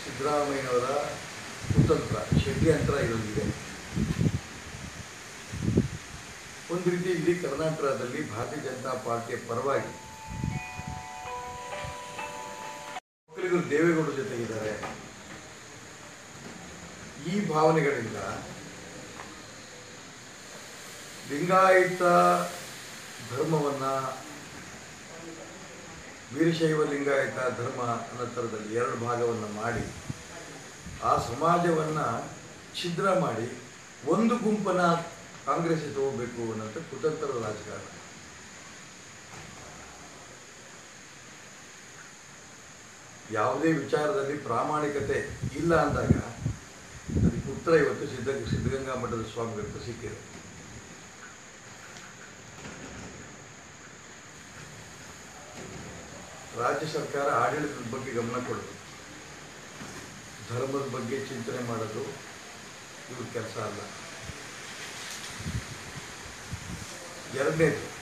ಸಿದ್ದರಾಮಯ್ಯನವರ ಕುತಂತ್ರ ಷಡ್ಯಂತ್ರ ಇದೊಂದಿದೆ ಒಂದು ರೀತಿ ಇಡೀ ಕರ್ನಾಟಕದಲ್ಲಿ ಭಾರತೀಯ ಜನತಾ ಪಾರ್ಟಿಯ ಪರವಾಗಿ ಒಕ್ಕಲಿಗರು ದೇವೇಗೌಡರ ಜೊತೆಗಿದ್ದಾರೆ ಈ ಭಾವನೆಗಳಿಂದ ಲಿಂಗಾಯತ ಧರ್ಮವನ್ನ ವೀರಶೈವ ಲಿಂಗಾಯತ ಧರ್ಮ ಅನ್ನೋ ಥರದಲ್ಲಿ ಎರಡು ಭಾಗವನ್ನು ಮಾಡಿ ಆ ಸಮಾಜವನ್ನು ಛಿದ್ರ ಮಾಡಿ ಒಂದು ಗುಂಪನ್ನ ಕಾಂಗ್ರೆಸ್ ತಗೋಬೇಕು ಅನ್ನೋಂಥ ಕುತಂತ್ರ ರಾಜಕಾರಣ ಯಾವುದೇ ವಿಚಾರದಲ್ಲಿ ಪ್ರಾಮಾಣಿಕತೆ ಇಲ್ಲ ಅಂದಾಗ ಅದಕ್ಕೆ ಉತ್ತರ ಇವತ್ತು ಸಿದ್ಧ ಸಿದ್ಧಗಂಗಾ ಮಠದ ಸ್ವಾಮಿಗಳಿಗೆ ಸಿಕ್ಕಿದೆ ರಾಜ್ಯ ಸರ್ಕಾರ ಆಡಳಿತದ ಬಗ್ಗೆ ಗಮನ ಕೊಡೋದು ಧರ್ಮದ ಬಗ್ಗೆ ಚಿಂತನೆ ಮಾಡೋದು ಇವ್ರ ಕೆಲಸ ಅಲ್ಲ ಎರಡನೇದು